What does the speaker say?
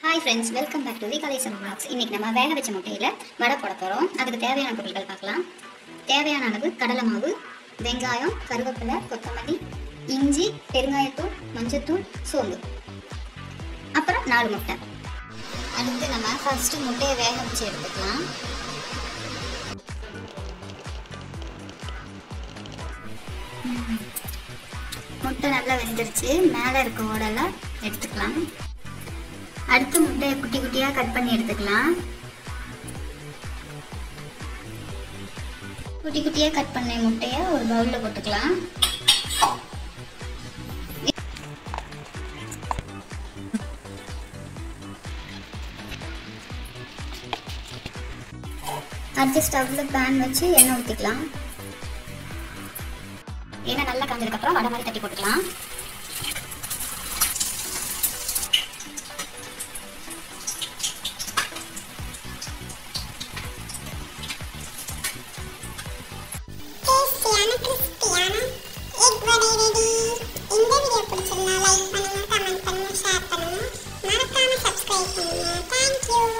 hi friends welcome back to the கலேசன் vlogs இன்னைக்கு நம்ம வேக வச்ச முட்டையில் வடை போட போகிறோம் அதுக்கு தேவையான பொருட்கள் பார்க்கலாம் தேவையான அளவு கடலை மாவு வெங்காயம் கருவேப்பிலை கொத்தமல்லி இஞ்சி பெருங்காயத்தூள் மஞ்சத்தூள் சோம்பு அப்புறம் நாலு முட்டை அடுத்து நம்ம ஃபர்ஸ்ட் முட்டையை வேக வச்சு எடுத்துக்கலாம் முட்டை நல்லா வெந்துருச்சு மேலே இருக்க ஓடெல்லாம் எடுத்துக்கலாம் அடுத்து முட்டையை குட்டி குட்டியாக கட் பண்ணி எடுத்துக்கலாம் குட்டி குட்டியாக கட் பண்ண முட்டையை ஒரு பவுலில் போட்டுக்கலாம் அடுத்து ஸ்டவ்வில் பேன் வச்சு எண்ணெய் ஊற்றிக்கலாம் எண்ணெய் நல்லா காஞ்சதுக்கப்புறம் வடை மாதிரி தட்டி போட்டுக்கலாம் டேஸ்டியான கிறிஸ்பியான எக் வடை ரெடி இந்த வீடியோ பிடிச்சிருந்தா லைக் பண்ணுங்க கமெண்ட் பண்ணுங்க ஷேர் பண்ணுங்க மறக்காம சப்ஸ்கிரைப் பண்ணுங்க தேங்க்யூ